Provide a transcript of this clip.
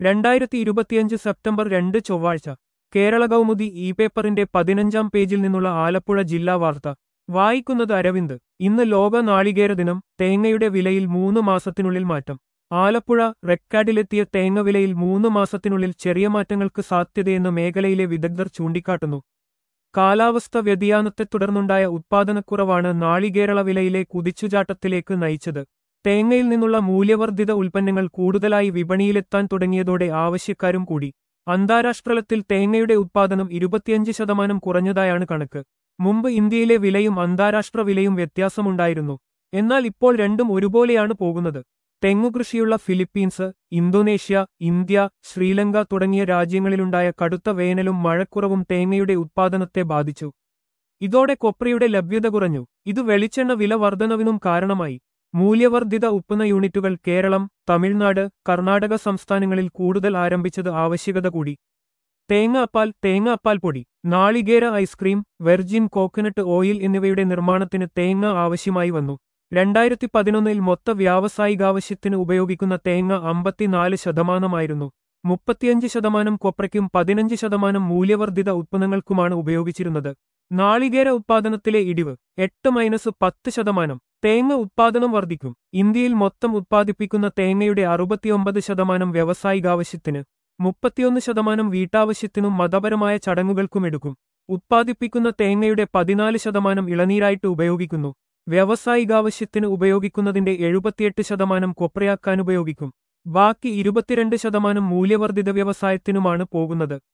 രണ്ടായിരത്തി ഇരുപത്തിയഞ്ച് സെപ്റ്റംബർ രണ്ട് ചൊവ്വാഴ്ച കേരള കൗമുദി ഇ പേപ്പറിന്റെ പതിനഞ്ചാം പേജിൽ നിന്നുള്ള ആലപ്പുഴ ജില്ലാ വാർത്ത വായിക്കുന്നത് അരവിന്ദ് ഇന്ന് ലോക നാളികേര ദിനം തേങ്ങയുടെ വിലയിൽ മൂന്ന് മാസത്തിനുള്ളിൽ മാറ്റം ആലപ്പുഴ റെക്കാർഡിലെത്തിയ തേങ്ങ വിലയിൽ മൂന്ന് മാസത്തിനുള്ളിൽ ചെറിയ മാറ്റങ്ങൾക്ക് സാധ്യതയെന്ന് മേഖലയിലെ വിദഗ്ധർ ചൂണ്ടിക്കാട്ടുന്നു കാലാവസ്ഥ വ്യതിയാനത്തെ തുടർന്നുണ്ടായ ഉത്പാദനക്കുറവാണ് നാളികേരള വിലയിലെ കുതിച്ചുചാട്ടത്തിലേക്ക് നയിച്ചത് തേങ്ങയിൽ നിന്നുള്ള മൂല്യവർദ്ധിത ഉൽപ്പന്നങ്ങൾ കൂടുതലായി വിപണിയിലെത്താൻ തുടങ്ങിയതോടെ ആവശ്യക്കാരും കൂടി അന്താരാഷ്ട്രതലത്തിൽ തേങ്ങയുടെ ഉത്പാദനം ഇരുപത്തിയഞ്ച് ശതമാനം കുറഞ്ഞതായാണ് കണക്ക് മുമ്പ് ഇന്ത്യയിലെ വിലയും അന്താരാഷ്ട്ര വിലയും വ്യത്യാസമുണ്ടായിരുന്നു എന്നാൽ ഇപ്പോൾ രണ്ടും ഒരുപോലെയാണ് പോകുന്നത് തെങ്ങുകൃഷിയുള്ള ഫിലിപ്പീൻസ് ഇന്തോനേഷ്യ ഇന്ത്യ ശ്രീലങ്ക തുടങ്ങിയ രാജ്യങ്ങളിലുണ്ടായ കടുത്ത വേനലും മഴക്കുറവും തേങ്ങയുടെ ഉത്പാദനത്തെ ബാധിച്ചു ഇതോടെ കൊപ്രയുടെ ലഭ്യത കുറഞ്ഞു ഇത് വെളിച്ചെണ്ണ വില വർധനവിനും കാരണമായി മൂല്യവർദ്ധിത ഉപ്പുന്ന യൂണിറ്റുകൾ കേരളം തമിഴ്നാട് കർണാടക സംസ്ഥാനങ്ങളിൽ കൂടുതൽ ആരംഭിച്ചത് ആവശ്യകത കൂടി തേങ്ങ അപ്പാൽ തേങ്ങ അപ്പാൽ പൊടി നാളികേര ഐസ്ക്രീം വെർജിൻ കോക്കനട്ട് ഓയിൽ എന്നിവയുടെ നിർമ്മാണത്തിന് തേങ്ങ ആവശ്യമായി വന്നു രണ്ടായിരത്തി പതിനൊന്നിൽ മൊത്ത വ്യാവസായികാവശ്യത്തിന് ഉപയോഗിക്കുന്ന തേങ്ങ അമ്പത്തിനാല് ശതമാനമായിരുന്നു മുപ്പത്തിയഞ്ച് ശതമാനം കൊപ്രയ്ക്കും പതിനഞ്ച് ശതമാനം മൂല്യവർദ്ധിത ഉത്പന്നങ്ങൾക്കുമാണ് ഉപയോഗിച്ചിരുന്നത് നാളികേര ഉത്പാദനത്തിലെ ഇടിവ് എട്ട് മൈനസ് പത്ത് ശതമാനം തേങ്ങ ഉത്പാദനം വർദ്ധിക്കും ഇന്ത്യയിൽ മൊത്തം ഉത്പാദിപ്പിക്കുന്ന തേങ്ങയുടെ അറുപത്തിയൊമ്പത് ശതമാനം വ്യാവസായികാവശ്യത്തിന് മുപ്പത്തിയൊന്ന് ശതമാനം വീട്ടാവശ്യത്തിനും മതപരമായ ചടങ്ങുകൾക്കും എടുക്കും ഉത്പാദിപ്പിക്കുന്ന തേങ്ങയുടെ പതിനാല് ശതമാനം ഇളനീരായിട്ട് ഉപയോഗിക്കുന്നു വ്യാവസായികാവശ്യത്തിന് ഉപയോഗിക്കുന്നതിന്റെ എഴുപത്തിയെട്ട് ശതമാനം കൊപ്രയാക്കാൻ ഉപയോഗിക്കും ബാക്കി ഇരുപത്തിരണ്ട് ശതമാനം മൂല്യവർദ്ധിത വ്യവസായത്തിനുമാണ് പോകുന്നത്